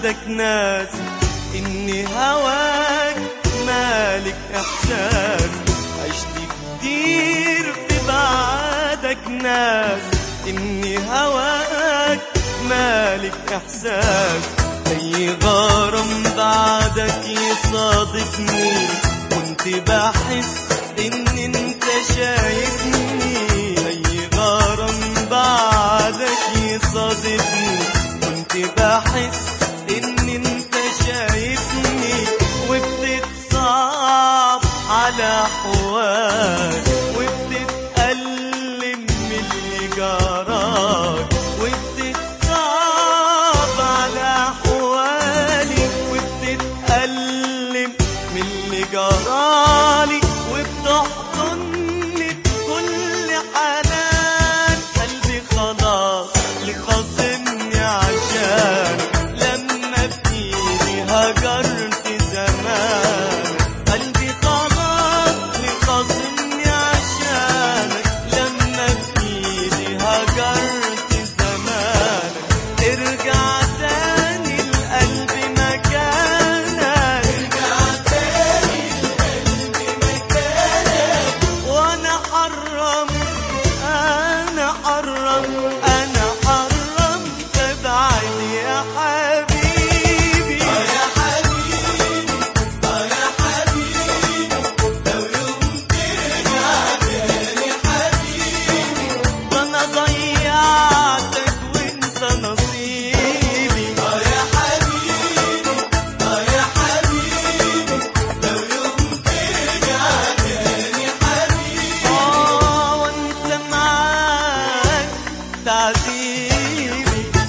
بعادك ناس إني هواك مالك إحساس عشت كتير في بعادك ناس إني هواك مالك إحساس أي غرام بعدك يصادفني كنت بحس إن أنت شايفني أي غرام بعدك يصادفني كنت بحس إن أنت شايفني وبتتصعب على حوالي وبتتألم من اللي جراك وبتتصعب على حوالي وبتتألم من اللي جرالي وبتحضني بكل حنان قلبي خلاص لخاصمني عشان لما بإيدي هجرت زمان قلبي خلاص لخاصمني عشانك لما بإيدي هجرت زمان ارجع تاني القلب مكانك ارجع تاني القلب مكانك وانا حرم انا حرم انا حرم تبعد يا حبيبي يا حبيبي يا حبيبي لو يوم ترجع تاني حبيبي انا ضيعتك وانت نصيبي يا حبيبي يا حبيبي لو يوم ترجع تاني حبيبي اه وانسى معاك تعذيبي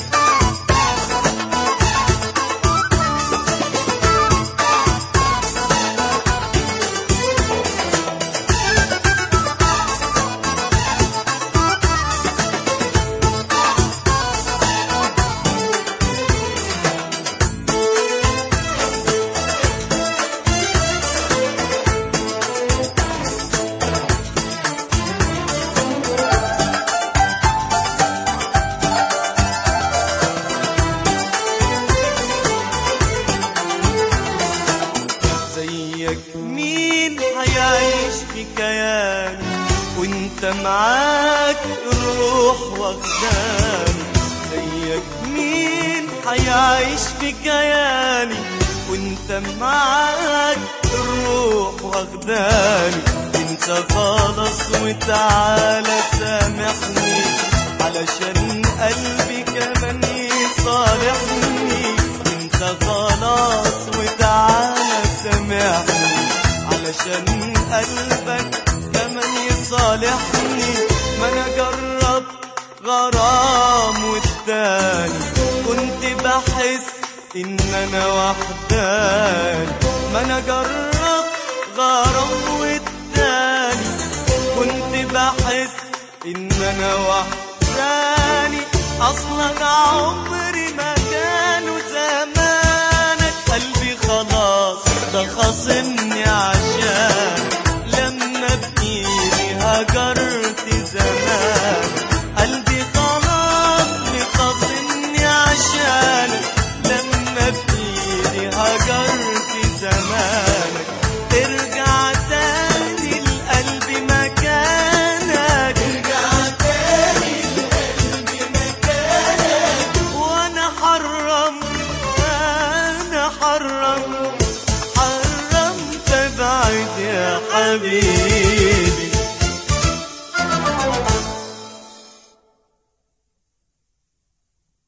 زيك مين هيعيش في كياني وانت معاك روح واخداني زيك مين هيعيش في كياني وانت معاك روح واخداني انت خلاص وتعالى سامحني علشان قلبي كمان يصالحني انت خلاص وتعالى سامحني علشان قلبك كمان يصالحني ما انا جربت غرام والتاني كنت بحس ان انا وحداني ما انا جربت غرام والتاني كنت بحس ان انا وحداني اصلا عمري ما كانوا زمانك قلبي خلاص ده خاصمني عشان لما بإيدي هجرت زمان قلبي خلاص بخاصمني عشانك لما بإيدي هجرت زمانك ارجع تاني القلب مكانك ارجع تاني القلب مكانك وانا حرم انا حرم حرم تبعد يا حبيبي